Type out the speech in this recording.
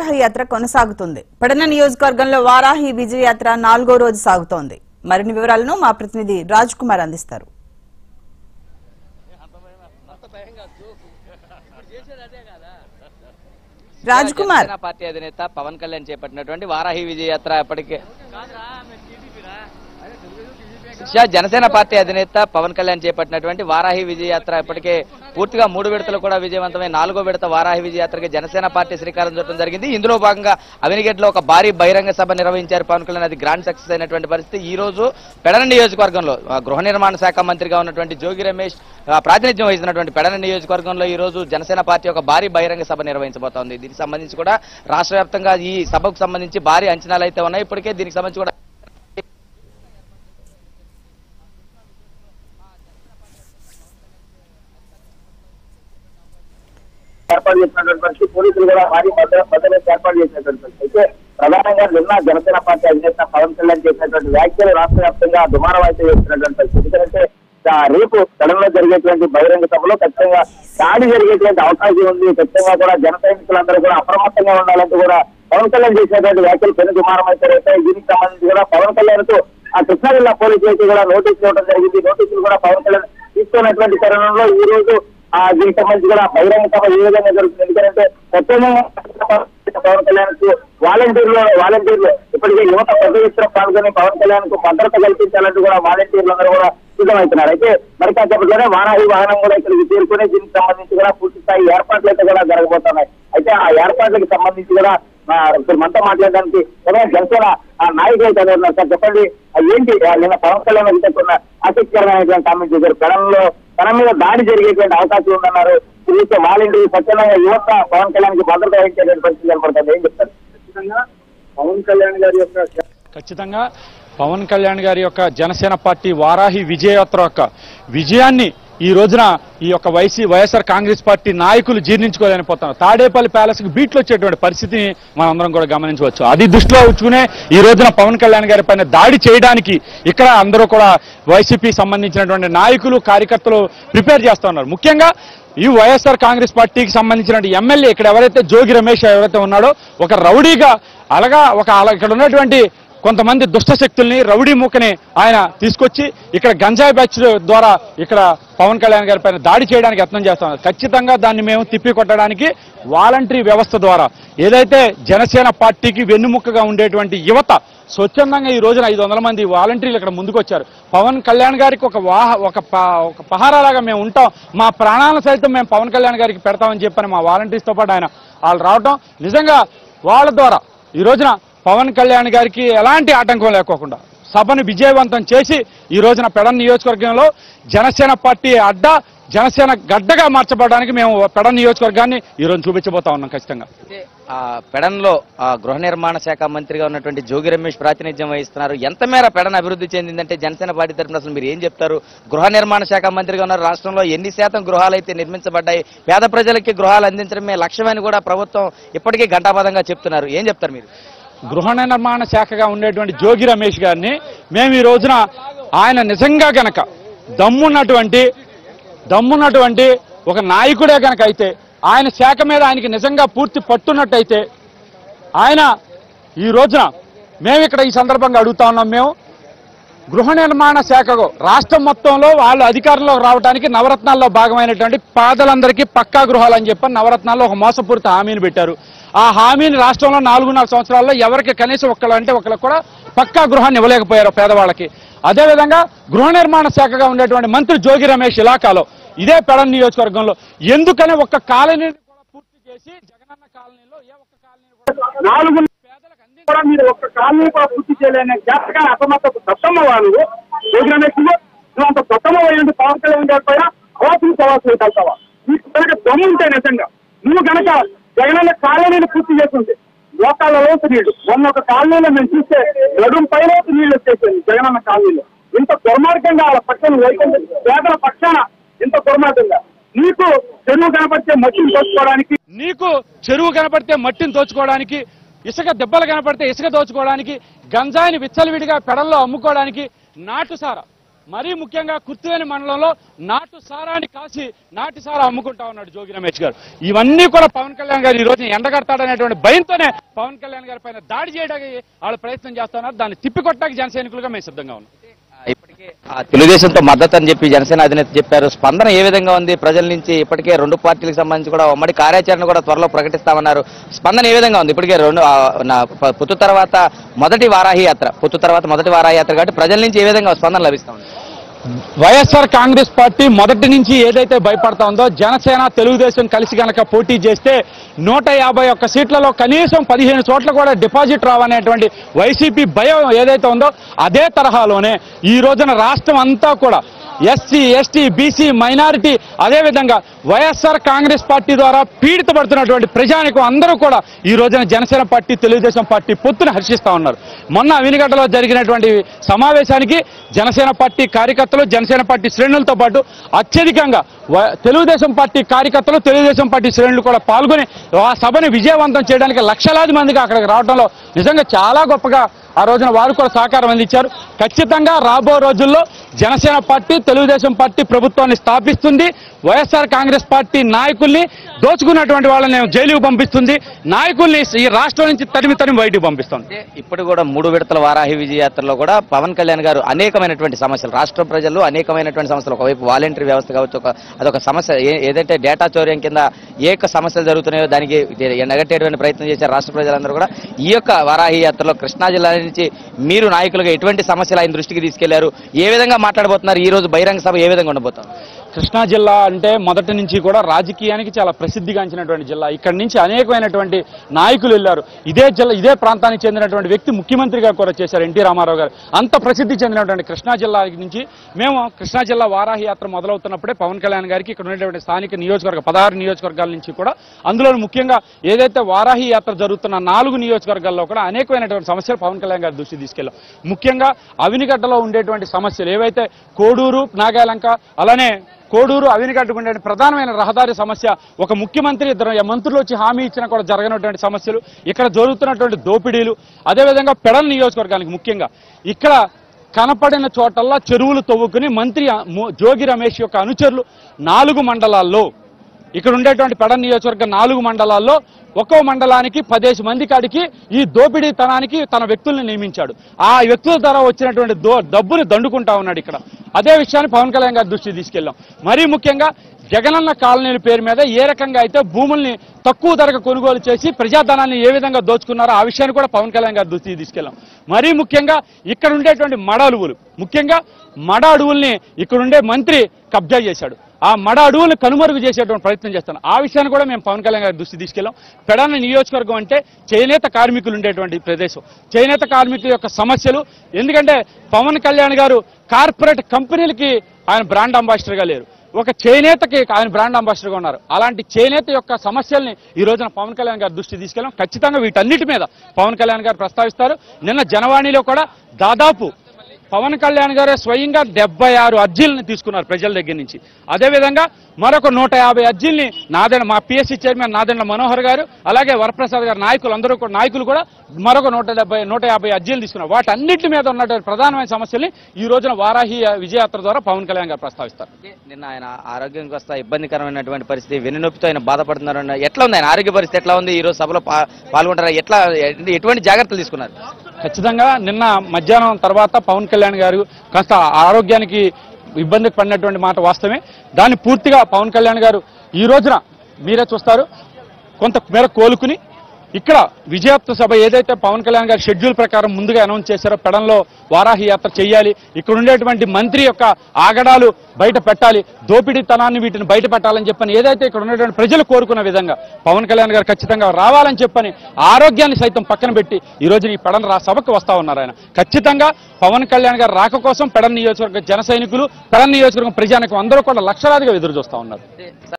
వారాహి యాత్ర కొనసాగుతుంది పెడన నియోజకవర్గంలో వారాహి విజయయాత్ర నాలుగో రోజు సాగుతోంది మరిన్ని వివరాలను మా ప్రతినిధి రాజ్ కుమార్ అందిస్తారు రాజ్ కుమార్ జనసేన పార్టీ అధినేత పవన్ కళ్యాణ్ చేపట్టినటువంటి వారాహి విజయయాత్ర ఇప్పటికే శిక్ష జనసేన పార్టీ అధినేత పవన్ కళ్యాణ్ చేపట్టినటువంటి వారాహి విజయయాత్ర ఇప్పటికే పూర్తిగా మూడు విడతలు కూడా విజయవంతమై నాలుగో విడత వారాహి విజయయాత్రకి జనసేన పార్టీ శ్రీకారం చుట్టడం జరిగింది ఇందులో భాగంగా అవినిగడ్లో ఒక భారీ బహిరంగ సభ నిర్వహించారు పవన్ కళ్యాణ్ అది గ్రాండ్ సక్సెస్ అయినటువంటి పరిస్థితి ఈ రోజు పెడన నియోజకవర్గంలో ఆ, గృహ నిర్మాణ శాఖ మంత్రిగా ఉన్నటువంటి జోగి రమేష్ ఆ, ప్రాతినిధ్యం వహిస్తున్నటువంటి పెడన నియోజకవర్గంలో ఈ రోజు జనసేన పార్టీ ఒక భారీ బహిరంగ సభ నిర్వహించబోతోంది దీనికి సంబంధించి కూడా రాష్ట్ర వ్యాప్తంగా ఈ సభకు సంబంధించి భారీ అంచనాలు అయితే ఉన్నాయి ఇప్పటికే దీనికి సంబంధించి కూడా ఏర్పాటు చేసినటువంటి పరిస్థితి పోలీసులు కూడా భారీ భద్ర- భద్రత ఏర్పాటు చేసినటువంటి పరిస్థితి అయితే ప్రధానంగా నిన్న జనసేన పార్టీ అధినేత పవన్ కళ్యాణ్ చేసినటువంటి వ్యాఖ్యలు రాష్ట్ర వ్యాప్తంగా దుమారవాయితీ చేస్తున్నటువంటి పరిస్థితి ఎందుకంటే ఆ, రేపు సడన్లో జరిగేటువంటి బహిరంగ సభలో ఖచ్చితంగా దాడి జరిగేటువంటి అవకాశం ఉంది ఖచ్చితంగా కూడా జన సైనికులందరూ కూడా అప్రమత్తంగా ఉండాలంటూ కూడా పవన్ కళ్యాణ్ చేసినటువంటి వ్యాఖ్యలు పెను దుమారం అయితే రేపాయి. దీనికి సంబంధించి కూడా పవన్ కళ్యాణ్ తో ఆ కృష్ణా జిల్లా పోలీసులకి కూడా నోటీసులు ఇవ్వడం జరిగింది నోటీసులు కూడా పవన్ కళ్యాణ్ తీసుకున్నటువంటి తరుణంలో ఈ రోజు ఆ దీనికి సంబంధించి కూడా బహిరంగ సభ ఏ విధంగా జరుగుతుంది ఎందుకంటే ప్రత్యేకంగా పవన్ కళ్యాణ్ కు వాలంటీర్లు వాలంటీర్లు ఇప్పటికే యువత పెద్ద ఎత్తున పాల్గొని పవన్ కళ్యాణ్ కు భద్రత కల్పించాలంటూ కూడా వాలంటీర్లు అందరూ కూడా సిద్ధమవుతున్నారు అయితే మరి కాసేపట్లోనే వారాహి వాహనం కూడా ఇక్కడికి చేరుకుని దీనికి సంబంధించి కూడా పూర్తి స్థాయి ఏర్పాట్లు అయితే కూడా జరగబోతున్నాయి అయితే ఆ ఏర్పాట్లకు సంబంధించి కూడా ఆ, ఇప్పుడు మనతో మాట్లాడడానికి ఎవరైనా జనసేన ఆ నాయకులు అయితే ఎవరు ఉన్నారు? సార్ చెప్పండి ఆ ఏంటి ఆ నిన్న పవన్ కళ్యాణ్ అధికారులు ఆసక్తికరమైనటువంటి కామెంట్ చేశారు పెనంలో తన మీద దాడి జరిగేటువంటి అవకాశం ఉందన్నారు చూస్తే వాలంటీర్ స్వచ్ఛందంగా యువత పవన్ కళ్యాణ్ కి భద్రత వహించేటువంటి పరిస్థితి కనపడుతుంది ఏం చెప్తారు ఖచ్చితంగా పవన్ కళ్యాణ్ గారి యొక్క ఖచ్చితంగా పవన్ కళ్యాణ్ గారి యొక్క జనసేన పార్టీ వారాహి విజయయాత్ర యొక్క విజయాన్ని ఈ రోజున ఈ యొక్క వైసీ వైఎస్ఆర్ కాంగ్రెస్ పార్టీ నాయకులు జీర్ణించుకోలేకపోతున్నారు తాడేపల్లి ప్యాలెస్ కి బీట్లు వచ్చేటువంటి పరిస్థితిని మనందరం కూడా గమనించవచ్చు అది దృష్టిలో ఉంచుకునే ఈ రోజున పవన్ కళ్యాణ్ గారి పైన దాడి చేయడానికి ఇక్కడ అందరూ కూడా వైసీపీ సంబంధించినటువంటి నాయకులు కార్యకర్తలు ప్రిపేర్ చేస్తా ఉన్నారు ముఖ్యంగా ఈ వైఎస్ఆర్ కాంగ్రెస్ పార్టీకి సంబంధించిన ఎమ్మెల్యే ఇక్కడ ఎవరైతే జోగి రమేష్ ఎవరైతే ఉన్నాడో ఒక రౌడీగా అలాగా ఒక అలా- ఇక్కడ ఉన్నటువంటి కొంతమంది దుష్ట శక్తుల్ని రౌడీ మూకని ఆయన తీసుకొచ్చి ఇక్కడ గంజాయి బ్యాచ్ ద్వారా ఇక్కడ పవన్ కళ్యాణ్ గారి పైన దాడి చేయడానికి యత్నం చేస్తాం ఖచ్చితంగా దాన్ని మేము తిప్పి కొట్టడానికి వాలంటరీ వ్యవస్థ ద్వారా ఏదైతే జనసేన పార్టీకి వెన్నుముక్కగా ఉండేటువంటి యువత స్వచ్ఛందంగా ఈ రోజున ఐదు వందల మంది వాలంటీర్లు ఇక్కడ ముందుకు వచ్చారు పవన్ కళ్యాణ్ గారికి ఒక వాహ ఒక ప- ఒక పహారాలాగా మేము ఉంటాం మా ప్రాణాలను సైతం మేము పవన్ కళ్యాణ్ గారికి పెడతామని చెప్పని మా వాలంటీర్స్తో పాటు ఆయన వాళ్ళు రావడం నిజంగా వాళ్ళ ద్వారా ఈ రోజున పవన్ కళ్యాణ్ గారికి ఎలాంటి ఆటంకం లేకోకుండా సభను విజయవంతం చేసి ఈ రోజున పెడన్ నియోజకవర్గంలో జనసేన పార్టీ అడ్డ జనసేన గడ్డగా మార్చబడడానికి మేము పెడన్ నియోజకవర్గాన్ని ఈ రోజు చూపించబోతా ఉన్నాం ఖచ్చితంగా అయితే ఆ పెడన్లో ఆ గృహ నిర్మాణ శాఖ మంత్రిగా ఉన్నటువంటి జోగి రమేష్ ప్రాతినిధ్యం వహిస్తున్నారు ఎంత మేర పెడన్ అభివృద్ధి చెందిందంటే జనసేన పార్టీ తరఫున అసలు మీరు ఏం చెప్తారు గృహ నిర్మాణ శాఖ మంత్రిగా ఉన్నారు రాష్ట్రంలో ఎన్ని శాతం గృహాలు అయితే నిర్మించబడ్డాయి పేద ప్రజలకి గృహాలు అందించడమే లక్ష్యమని కూడా ప్రభుత్వం ఇప్పటికీ ఘంటాపదంగా చెప్తున్నారు ఏం చెప్తారు మీరు గృహ నిర్మాణ శాఖగా ఉండేటువంటి జోగి రమేష్ గారిని మేము ఈ రోజున ఆయన నిజంగా గనక దమ్మున్నటువంటి దమ్మున్నటువంటి ఒక నాయకుడే గనక అయితే ఆయన శాఖ మీద ఆయనకి నిజంగా పూర్తి పట్టున్నట్టయితే ఆయన ఈ రోజున మేము ఇక్కడ ఈ సందర్భంగా అడుగుతా ఉన్నాం మేము గృహ నిర్మాణ శాఖకు రాష్ట్రం మొత్తంలో వాళ్ళు అధికారంలోకి రావడానికి నవరత్నాల్లో భాగమైనటువంటి పేదలందరికీ పక్కా గృహాలు అని చెప్పి నవరత్నాల్లో ఒక మోసపూరిత హామీని పెట్టారు ఆ హామీని రాష్ట్రంలో నాలుగున్నర సంవత్సరాల్లో ఎవరికి కనీసం ఒక్కళ్ళు అంటే ఒకళ్ళకి కూడా పక్కా గృహాన్ని ఇవ్వలేకపోయారు పేదవాళ్ళకి అదేవిధంగా గృహ నిర్మాణ శాఖగా ఉండేటువంటి మంత్రి జోగి రమేష్ ఇలాకాలో ఇదే పెడన్ నియోజకవర్గంలో ఎందుకని ఒక్క కాలనీని కూడా పూర్తి చేసి జగనన్న కాలనీలో ఏ ఒక్క కాలనీ కూడా నాలుగు పేదలకు అంది కూడా మీరు ఒక్క కాలనీ కూడా పూర్తి చేయలేని జాతగా అసమర్థపు దత్తమ్మ వాళ్ళు యోగి రమేష్ నువ్వు అంత దత్తమ్మ అయ్యండి పవన్ కళ్యాణ్ గారి పైన అవాసులు సవాసులు కలుతావా నీకు కనుక దమ్ము ఉంటే నిజంగా నువ్వు కనుక జగనన్న కాలనీని పూర్తి చేస్తుంటే లోకాలలోకి నీళ్లు మొన్న ఒక కాలనీలో మేము చూస్తే నడుం పైన నీళ్లు వచ్చేసింది జగనన్న కాలనీలో ఇంత దుర్మార్గంగా వాళ్ళ పక్షాన వైకుంఠ పేదల పక్షాన ఇంత దుర్మార్గంగా నీకు చెరువు కనపడితే మట్టిని దోచుకోవడానికి నీకు చెరువు కనపడితే మట్టిని దోచుకోవడానికి ఇసుక దెబ్బలు కనపడితే ఇసుక దోచుకోవడానికి గంజాయిని విచ్చలవిడిగా పెడల్లో అమ్ముకోవడానికి నాటుసారా మరీ ముఖ్యంగా కుర్తివేని మండలంలో నాటు సారాన్ని కాసి నాటి సారా అమ్ముకుంటా ఉన్నాడు జోగి రమేష్ గారు ఇవన్నీ కూడా పవన్ కళ్యాణ్ గారు ఈ రోజు ఎండగడతాడనేటువంటి భయంతోనే పవన్ కళ్యాణ్ గారి పైన దాడి చేయడానికి వాళ్ళు ప్రయత్నం చేస్తున్నారు దాన్ని తిప్పికొట్టడానికి జన సైనికులుగా మేము సిద్ధంగా ఉన్నాం ఇప్పటికే ఆ తెలుగుదేశంతో మద్దతు అని చెప్పి జనసేన అధినేత చెప్పారు స్పందన ఏ విధంగా ఉంది ప్రజల నుంచి ఇప్పటికే రెండు పార్టీలకు సంబంధించి కూడా ఉమ్మడి కార్యాచరణ కూడా త్వరలో ప్రకటిస్తామన్నారు స్పందన ఏ విధంగా ఉంది ఇప్పటికే రెండు ఆ, నా ప- పొత్తు తర్వాత మొదటి వారాహి యాత్ర పొత్తు తర్వాత మొదటి వారాహి యాత్ర కాబట్టి ప్రజల నుంచి ఏ విధంగా స్పందన లభిస్తా ఉంది వైఎస్ఆర్ కాంగ్రెస్ పార్టీ మొదటి నుంచి ఏదైతే భయపడతా ఉందో జనసేన తెలుగుదేశం కలిసి గనక పోటీ చేస్తే నూట యాభై ఒక్క సీట్లలో కనీసం పదిహేను చోట్ల కూడా డిపాజిట్ రావనేటువంటి వైసీపీ భయం ఏదైతే ఉందో అదే తరహాలోనే ఈ రోజున రాష్ట్రం అంతా కూడా ఎస్సీ ఎస్టీ బీసీ మైనారిటీ అదేవిధంగా వైఎస్ఆర్ కాంగ్రెస్ పార్టీ ద్వారా పీడితపడుతున్నటువంటి ప్రజానికం అందరూ కూడా ఈ రోజున జనసేన పార్టీ తెలుగుదేశం పార్టీ పొత్తును హర్షిస్తా ఉన్నారు మొన్న అవినిగడ్డలో జరిగినటువంటి సమావేశానికి జనసేన పార్టీ కార్యకర్తలు జనసేన పార్టీ శ్రేణులతో పాటు అత్యధికంగా వ- తెలుగుదేశం పార్టీ కార్యకర్తలు తెలుగుదేశం పార్టీ శ్రేణులు కూడా పాల్గొని ఆ సభని విజయవంతం చేయడానికి లక్షలాది మందికి అక్కడికి రావడంలో నిజంగా చాలా గొప్పగా ఆ రోజున వారు కూడా సహకారం అందించారు ఖచ్చితంగా రాబో రోజుల్లో జనసేన పార్టీ తెలుగుదేశం పార్టీ ప్రభుత్వాన్ని స్థాపిస్తుంది వైఎస్ఆర్ కాంగ్రెస్ పార్టీ నాయకుల్ని దోచుకున్నటువంటి వాళ్ళని జైలుకు పంపిస్తుంది నాయకుల్ని ఈ రాష్ట్రం నుంచి తరిమి తరిమి బయటకు పంపిస్తుంది అంటే ఇప్పుడు కూడా మూడు విడతల వారాహి విజయయాత్రలో కూడా పవన్ కళ్యాణ్ గారు అనేకమైనటువంటి సమస్యలు రాష్ట్ర ప్రజలు అనేకమైనటువంటి సమస్యలు ఒకవైపు వాలంటరీ వ్యవస్థ కావచ్చు ఒక అదొక సమస్య ఏ- ఏదైతే డేటా చౌర్యం కింద ఏ యొక్క సమస్యలు జరుగుతున్నాయో దానికి నెగటేటువంటి ప్రయత్నం చేశారు రాష్ట్ర ప్రజలందరూ కూడా ఈ యొక్క వారాహి యాత్రలో కృష్ణా జిల్లా నుంచి మీరు నాయకులుగా ఎటువంటి సమస్యలు ఆయన దృష్టికి తీసుకెళ్లారు ఏ విధంగా మాట్లాడబోతున్నారు ఈ రోజు బహిరంగ సభ ఏ విధంగా ఉండబోతాం కృష్ణా జిల్లా అంటే మొదటి నుంచి కూడా రాజకీయానికి చాలా ప్రసిద్ధిగాంచినటువంటి జిల్లా ఇక్కడి నుంచి అనేకమైనటువంటి నాయకులు వెళ్ళారు ఇదే జిల్లా ఇదే ప్రాంతానికి చెందినటువంటి వ్యక్తి ముఖ్యమంత్రిగా కూడా చేశారు ఎన్టీ రామారావు గారు అంత ప్రసిద్ధి చెందినటువంటి కృష్ణా జిల్లా నుంచి మేము కృష్ణా జిల్లా వారాహి యాత్ర మొదలవుతున్నప్పుడే పవన్ కళ్యాణ్ గారికి ఇక్కడ ఉండేటువంటి స్థానిక నియోజకవర్గ పదహారు నియోజకవర్గాల నుంచి కూడా అందులో ముఖ్యంగా ఏదైతే వారాహి యాత్ర జరుగుతున్న నాలుగు నియోజకవర్గాల్లో కూడా అనేకమైనటువంటి సమస్యలు పవన్ కళ్యాణ్ గారి దృష్టి తీసుకెళ్ళాం ముఖ్యంగా అవినిగడ్డలో ఉండేటువంటి సమస్యలు ఏవైతే కోడూరు నాగాలంక అలానే కోడూరు అవినిగడ్డకు ఉండే ప్రధానమైన రహదారి సమస్య ఒక ముఖ్యమంత్రి ఇద్దరు మంత్రులు వచ్చి హామీ ఇచ్చినా కూడా జరగనటువంటి సమస్యలు ఇక్కడ జరుగుతున్నటువంటి దోపిడీలు అదేవిధంగా పెడల్ నియోజకవర్గానికి ముఖ్యంగా ఇక్కడ కనపడిన చోటల్లా చెరువులు తవ్వుకుని మంత్రి ఆ, మో- జోగి రమేష్ యొక్క అనుచరులు నాలుగు మండలాల్లో ఇక్కడ ఉండేటువంటి పెడ నియోజకవర్గ నాలుగు మండలాల్లో ఒక్కో మండలానికి పదేసి మంది కాడికి ఈ దోపిడీతనానికి తన వ్యక్తుల్ని నియమించాడు ఆ వ్యక్తుల ద్వారా వచ్చినటువంటి దో డబ్బుని దండుకుంటా ఉన్నాడు ఇక్కడ అదే విషయాన్ని పవన్ కళ్యాణ్ గారి దృష్టికి తీసుకెళ్ళాం మరీ ముఖ్యంగా జగనన్న కాలనీల పేరు మీద ఏ రకంగా అయితే భూముల్ని తక్కువ ధరకు కొనుగోలు చేసి ప్రజాధనాన్ని ఏ విధంగా దోచుకున్నారో ఆ విషయాన్ని కూడా పవన్ కళ్యాణ్ గారి దృష్టికి తీసుకెళ్ళాం మరీ ముఖ్యంగా ఇక్కడ ఉండేటువంటి మడ అడవులు ముఖ్యంగా మడ అడవుల్ని ఇక్కడ ఉండే మంత్రి కబ్జా చేశాడు ఆ మడ అడవులను కనుమరుగు చేసేటువంటి ప్రయత్నం చేస్తాను ఆ విషయాన్ని కూడా మేము పవన్ కళ్యాణ్ గారి దృష్టి తీసుకెళ్ళాం పెడాన నియోజకవర్గం అంటే చేనేత కార్మికులు ఉండేటువంటి ప్రదేశం చేనేత కార్మికుల యొక్క సమస్యలు ఎందుకంటే పవన్ కళ్యాణ్ గారు కార్పొరేట్ కంపెనీలకి ఆయన బ్రాండ్ అంబాసిడర్గా లేరు ఒక చేనేతకి ఆయన బ్రాండ్ అంబాసిడర్గా ఉన్నారు అలాంటి చేనేత యొక్క సమస్యల్ని ఈ రోజున పవన్ కళ్యాణ్ గారి దృష్టి తీసుకెళ్ళాం ఖచ్చితంగా వీటన్నిటి మీద పవన్ కళ్యాణ్ గారు ప్రస్తావిస్తారు నిన్న జనవాణిలో కూడా దాదాపు పవన్ కళ్యాణ్ గారే స్వయంగా డెబ్బై ఆరు అర్జీలను తీసుకున్నారు ప్రజల దగ్గర నుంచి అదేవిధంగా మరొక నూట యాభై అర్జీల్ని నాదెండ్ల మా పిఎస్సీ చైర్మన్ నాదెండ్ల మనోహర్ గారు అలాగే వరప్రసాద్ గారు నాయకులు అందరూ కూడా నాయకులు కూడా మరొక నూట డెబ్బై నూట యాభై అర్జీలు తీసుకున్నారు వాటన్నిటి మీద ఉన్నటువంటి ప్రధానమైన సమస్యల్ని ఈ రోజున వారాహి విజయయాత్ర ద్వారా పవన్ కళ్యాణ్ గారు ప్రస్తావిస్తారు నిన్న ఆయన ఆరోగ్యం కాస్త ఇబ్బందికరమైనటువంటి పరిస్థితి వెన్నునొప్పితో ఆయన బాధపడుతున్నారు అన్న- ఎట్లా ఉంది ఆయన ఆరోగ్య పరిస్థితి ఎట్లా ఉంది ఈ రోజు సభలో పా- పాల్గొంటారా ఎట్లా ఎటువంటి జాగ్రత్తలు తీసుకున్నారు ఖచ్చితంగా నిన్న మధ్యాహ్నం తర్వాత పవన్ కళ్యాణ్ గారు కాస్త ఆరోగ్యానికి ఇబ్బంది పడినటువంటి మాట వాస్తవమే దాన్ని పూర్తిగా పవన్ కళ్యాణ్ గారు ఈ రోజున మీరే చూస్తారు కొంత మేర కోలుకుని ఇక్కడ విజయోత్సవ సభ ఏదైతే పవన్ కళ్యాణ్ గారి షెడ్యూల్ ప్రకారం ముందుగా అనౌన్స్ చేశారో పెడంలో వారాహి యాత్ర చేయాలి ఇక్కడ ఉండేటువంటి మంత్రి యొక్క ఆగడాలు బయట పెట్టాలి దోపిడీతనాన్ని వీటిని బయట పెట్టాలని చెప్పని ఏదైతే ఇక్కడ ఉన్నటువంటి ప్రజలు కోరుకున్న విధంగా పవన్ కళ్యాణ్ గారు ఖచ్చితంగా రావాలని చెప్పని ఆరోగ్యాన్ని సైతం పక్కన పెట్టి ఈ రోజు ఈ పెడన్ రా సభకు వస్తా ఉన్నారు ఆయన ఖచ్చితంగా పవన్ కళ్యాణ్ గారు రాక కోసం పెడన్ నియోజకవర్గ జన సైనికులు పెడన్ నియోజకవర్గం ప్రజానికి అందరూ కూడా లక్షలాదిగా ఎదురు చూస్తా ఉన్నారు